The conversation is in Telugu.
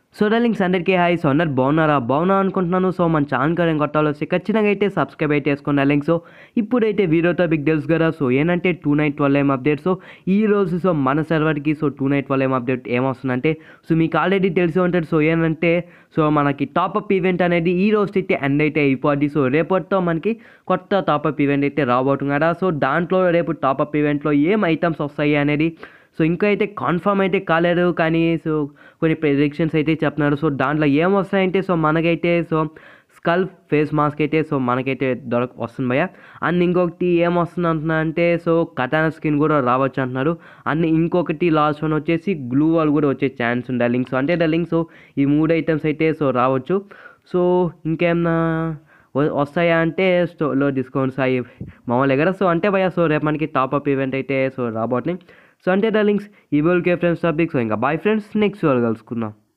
సో లింక్స్ అందరికీ హాయ్ సో అందరు బాగున్నారా బాగున్నా అనుకుంటున్నాను సో మన ఛానల్ కదా కొట్టాలో వస్తే ఖచ్చితంగా అయితే సబ్స్క్రైబ్ అయితే చేసుకున్న లింక్ సో ఇప్పుడైతే వీడియోతో మీకు తెలుసు కదా సో ఏంటంటే tonight twelve AM update so ఈ రోజు సో మన సర్వర్కి so tonight twelve AM update ఏమొస్తుందంటే సో మీకు ఆల్రెడీ తెలిసి ఉంటుంది సో ఏంటంటే సో మనకి టాప్అప్ ఈవెంట్ అనేది ఈ రోజు అయితే ఎండ్ అయితే అయిపోద్ది సో రేపటితో మనకి కొత్త టాప్అప్ ఈవెంట్ అయితే రాబోతుంది కదా సో దాంట్లో రేపు టాప్అప్ ఈవెంట్లో ఏం ఐటమ్స్ వస్తాయి అనేది సో ఇంకా అయితే కన్ఫర్మ్ అయితే కాలేదు కానీ సో కొన్ని ప్రెడిక్షన్స్ అయితే చెప్తున్నారు సో దాంట్లో ఏం వస్తాయంటే సో మనకైతే సో స్కల్ ఫేస్ మాస్క్ అయితే సో మనకైతే దొరక వస్తుంది భయ అండ్ ఇంకొకటి ఏం వస్తుంది అంటున్నా అంటే సో కటానా స్కిన్ కూడా రావచ్చు అంటున్నారు అండ్ ఇంకొకటి లాస్ట్ వన్ వచ్చేసి గ్లూ వాల్ కూడా వచ్చే ఛాన్స్ ఉంది లింక్స్ అంటే ద లింక్స్ ఈ మూడు ఐటమ్స్ అయితే సో రావచ్చు సో ఇంకేమన్నా వ- వస్తాయా అంటే స్టోర్లో డిస్కౌంట్స్ అవి మామూలుగా కదా సో అంటే భయ సో రేపు మనకి టాప్అప్ ఈవెంట్ అయితే సో రాబోతున్నాయి సో అంటే ద లింక్స్ ఈ వరల్డ్ కే ఫ్రెండ్స్ టాపిక్ సో ఇంకా బాయ్ ఫ్రెండ్స్ నెక్స్ట్ వాళ్ళు కలుసుకుందాం